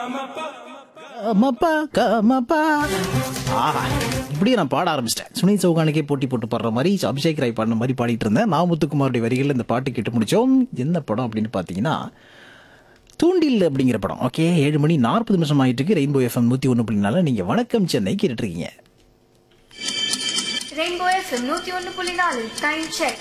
கமப்பா கமப்பா ஆஹா இப்படியே நான் பாட ஆரம்பிச்சிட்டேன் சுனில் சௌகானுக்கே போட்டி போட்டு பாடுற மாதிரி அபிஷேக் ராய் பாடின மாதிரி பாடிட்டு இருந்தேன் நான் முத்துக்குமாருடைய வரிகளில் இந்த பாட்டு கேட்டு முடிச்சோம் என்ன படம் அப்படின்னு பார்த்தீங்கன்னா தூண்டில் அப்படிங்கிற படம் ஓகே ஏழு மணி நாற்பது நிமிஷம் ஆயிட்டு இருக்கு ரெயின்போ எஃப்எம் நூற்றி ஒன்று புள்ளினால நீங்கள் வணக்கம் சென்னை கேட்டுட்டு இருக்கீங்க ரெயின்போ எஃப்எம் நூத்தி ஒன்னு புள்ளி நாலு டைம் செக்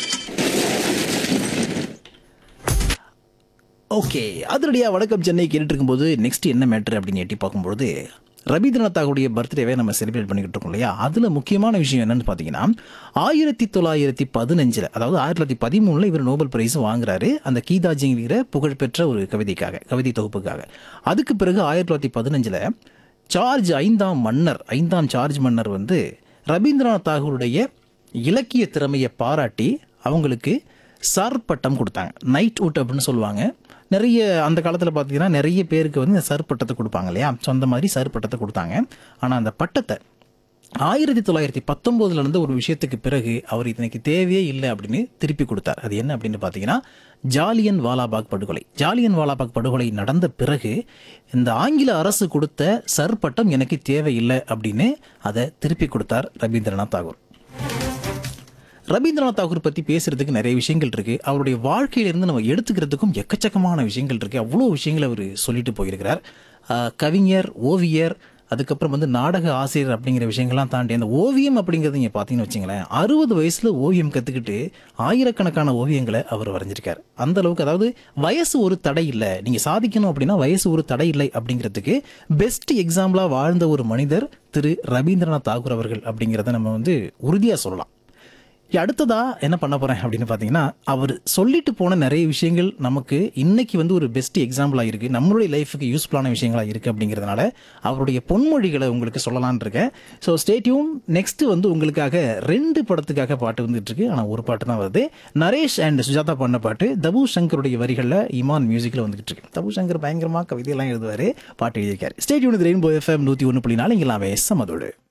ஓகே அதிரடியாக வணக்கம் சென்னை கேட்டுட்டு இருக்கும்போது நெக்ஸ்ட் என்ன மேட்ரு அப்படின்னு எட்டி பார்க்கும்போது ரவீந்திரநாத் தாகூருடைய பர்த்டேவை நம்ம செலிப்ரேட் பண்ணிக்கிட்டு இருக்கோம் இல்லையா அதில் முக்கியமான விஷயம் என்னன்னு பார்த்தீங்கன்னா ஆயிரத்தி தொள்ளாயிரத்தி பதினஞ்சில் அதாவது ஆயிரத்தி தொள்ளாயிரத்தி பதிமூணில் இவர் நோபல் பிரைஸ் வாங்குறாரு அந்த கீதாஜிங்கிற புகழ்பெற்ற ஒரு கவிதைக்காக கவிதை தொகுப்புக்காக அதுக்கு பிறகு ஆயிரத்தி தொள்ளாயிரத்தி பதினஞ்சில் சார்ஜ் ஐந்தாம் மன்னர் ஐந்தாம் சார்ஜ் மன்னர் வந்து ரவீந்திரநாத் தாகூருடைய இலக்கிய திறமையை பாராட்டி அவங்களுக்கு சர் பட்டம் கொடுத்தாங்க நைட் அவுட் அப்படின்னு சொல்லுவாங்க நிறைய அந்த காலத்தில் பார்த்தீங்கன்னா நிறைய பேருக்கு வந்து இந்த சர் பட்டத்தை கொடுப்பாங்க இல்லையா ஸோ அந்த மாதிரி சர் பட்டத்தை கொடுத்தாங்க ஆனால் அந்த பட்டத்தை ஆயிரத்தி தொள்ளாயிரத்தி பத்தொம்போதுல இருந்து ஒரு விஷயத்துக்கு பிறகு அவர் இதனைக்கு தேவையே இல்லை அப்படின்னு திருப்பி கொடுத்தார் அது என்ன அப்படின்னு பார்த்தீங்கன்னா ஜாலியன் வாலாபாக் படுகொலை ஜாலியன் வாலாபாக் படுகொலை நடந்த பிறகு இந்த ஆங்கில அரசு கொடுத்த சர் பட்டம் எனக்கு தேவையில்லை அப்படின்னு அதை திருப்பி கொடுத்தார் ரவீந்திரநாத் தாகூர் ரவீந்திரநாத் தாகூர் பற்றி பேசுறதுக்கு நிறைய விஷயங்கள் இருக்கு அவருடைய வாழ்க்கையிலிருந்து நம்ம எடுத்துக்கிறதுக்கும் எக்கச்சக்கமான விஷயங்கள் இருக்கு அவ்வளோ விஷயங்களை அவர் சொல்லிட்டு போயிருக்கிறார் ஆஹ் கவிஞர் ஓவியர் அதுக்கப்புறம் வந்து நாடக ஆசிரியர் அப்படிங்கிற விஷயங்கள்லாம் தாண்டி அந்த ஓவியம் அப்படிங்கிறது நீங்கள் பார்த்தீங்கன்னு வச்சுங்களேன் அறுபது வயசில் ஓவியம் கற்றுக்கிட்டு ஆயிரக்கணக்கான ஓவியங்களை அவர் வரைஞ்சிருக்கார் அந்த அளவுக்கு அதாவது வயசு ஒரு தடை இல்லை நீங்கள் சாதிக்கணும் அப்படின்னா வயசு ஒரு தடை இல்லை அப்படிங்கிறதுக்கு பெஸ்ட் எக்ஸாம்பிளாக வாழ்ந்த ஒரு மனிதர் திரு ரவீந்திரநாத் தாகூர் அவர்கள் அப்படிங்கிறத நம்ம வந்து உறுதியாக சொல்லலாம் அடுத்ததா என்ன பண்ண போறேன் அப்படின்னு பார்த்தீங்கன்னா அவர் சொல்லிட்டு போன நிறைய விஷயங்கள் நமக்கு இன்னைக்கு வந்து ஒரு பெஸ்ட் எக்ஸாம்பிளாக இருக்கு நம்மளுடைய லைஃபுக்கு யூஸ்ஃபுல்லான விஷயங்களா இருக்கு அப்படிங்கிறதுனால அவருடைய பொன்மொழிகளை உங்களுக்கு சொல்லலாம்னு இருக்கேன் ஸோ ஸ்டேட்யூன் நெக்ஸ்ட் வந்து உங்களுக்காக ரெண்டு படத்துக்காக பாட்டு வந்துட்டு இருக்கு ஆனால் ஒரு பாட்டு தான் வருது நரேஷ் அண்ட் சுஜாதா பண்ண பாட்டு தபு சங்கருடைய வரிகளில் இமான் மியூசிக்கில் வந்துகிட்டு இருக்கு தபு சங்கர் பயங்கரமாக கவிதையெல்லாம் எழுதுவார் பாட்டு எழுதியிருக்காரு ஸ்டேட்யூன் ரெயின்போ எஃப்எம் நூற்றி ஒன்று புள்ளி நாலு இங்கே எல்லாமே சமதோடு